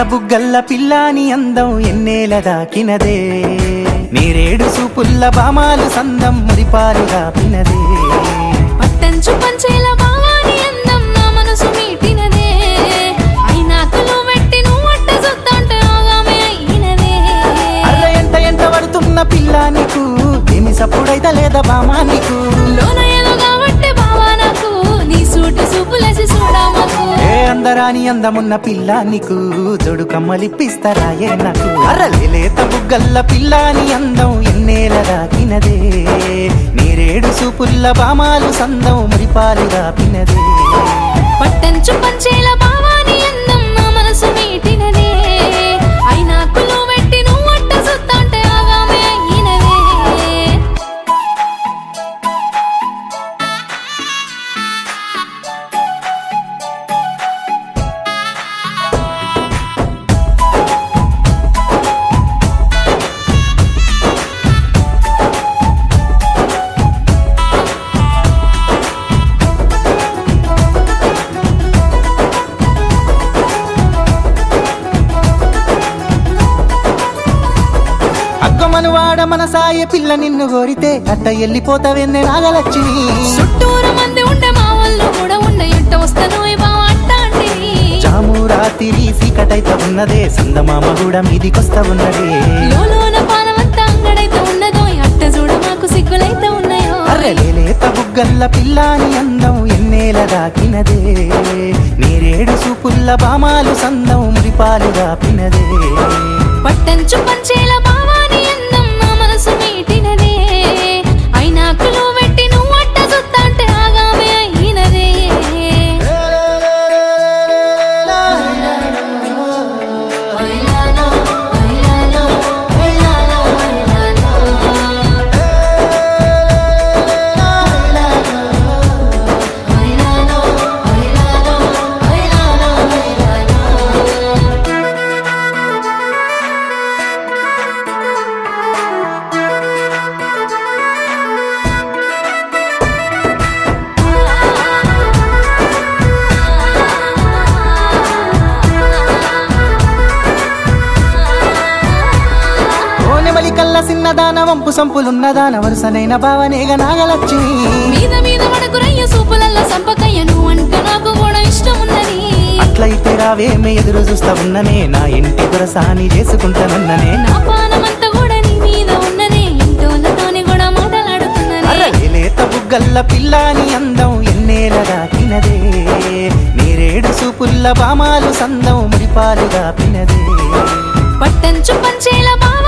బుగ్గల్ల పిల్లాని అందం ఎన్నేల దాకినదే నీరేడు సూపుల్ల బామాలు సందం మురిపాలు దాపినదే పట్టంచు పంచేల బావాని అందం నా మనసు మీటినదే అయినాకలు పెట్టి నువ్వు అట్ట చూద్దాంటే ఆగామే అయినదే అర్ర ఎంట ఎంట పడుతున్న పిల్ల నీకు ఏమి సప్పుడైతే లేదా బామా నీకు లోన ఏదో కాబట్టి బావా నాకు నీ సూటు సూపులేసి చూడమకు ఏ అందరాని అందమున్న పిల్ల నీకు జోడు కమ్మలిప్పిస్తారా ఏ నాకు అరలేత బుగ్గల్ల పిల్లాని అందం ఎన్నేల దాకినదే నీరేడు సూపుల్ల బామాలు సందం మురిపాలు దాపినదే పట్టంచు పంచేల బావాని అందం నా మనసు మీటినదే అయినాకలు పెట్టి నువ్వు అట్ట చూద్దాంటే ఆగామే అయినదే అగ్గమను వాడ మన సాయ పిల్ల నిన్ను కోరితే అట్ట ఎల్లిపోతావెన్నే నాగలక్ష్మి చుట్టూరు మంది ఉండే మా వాళ్ళు కూడా ఉండే ఎట్ట వస్తాను ఈ బావ అట్ట అంటే జాము రాత్రి సీకటైతే ఉన్నదే సందమామ కూడా మీదికొస్తా ఉన్నదే లోలోన పానమంతా అంగడైతే ఉన్నదో అట్ట చూడ మాకు సిగ్గులైతే ఉన్నాయో అర్రలేత బుగ్గల్ల పిల్లాని అందం ఎన్నేల దాకినదే నీరేడు సూపుల్ల బామాలు సందం మురిపాలు దాపినదే పట్టంచు పంచేల బావాని అందం నా మనసు మీటినదే అయినాకులు పెట్టి నువ్వు అట్ట చూద్దాంటే ఆగామే అయినదే ఓ నెమలి కల్ల సిన్నదాన వంపు సంపులున్నదాన వరుసనైన భావనేగ నాగలక్ష్మి మీద మీద వడకురయ్య సూపులల్ల సంపకయ్య నువ్వు అంటే నాకు కూడా ఇష్టం ఉన్నది అట్లయితే రావేమే ఎదురు చూస్తా ఉన్ననే నా ఇంటి దొరసాని చేసుకుంటానన్ననే నా పానమంతా కూడా నీ మీద ఉన్నది ఇంటోళ్ళతోని కూడా మాటలాడుతున్నది అరలేత బుగ్గల్ల పిల్లాని అందం ఎన్నేల దాకినదే నీరేడు సూపుల్ల బామాలు సందం మురిపాలు దాపినదే పట్టంచు పంచేల బావ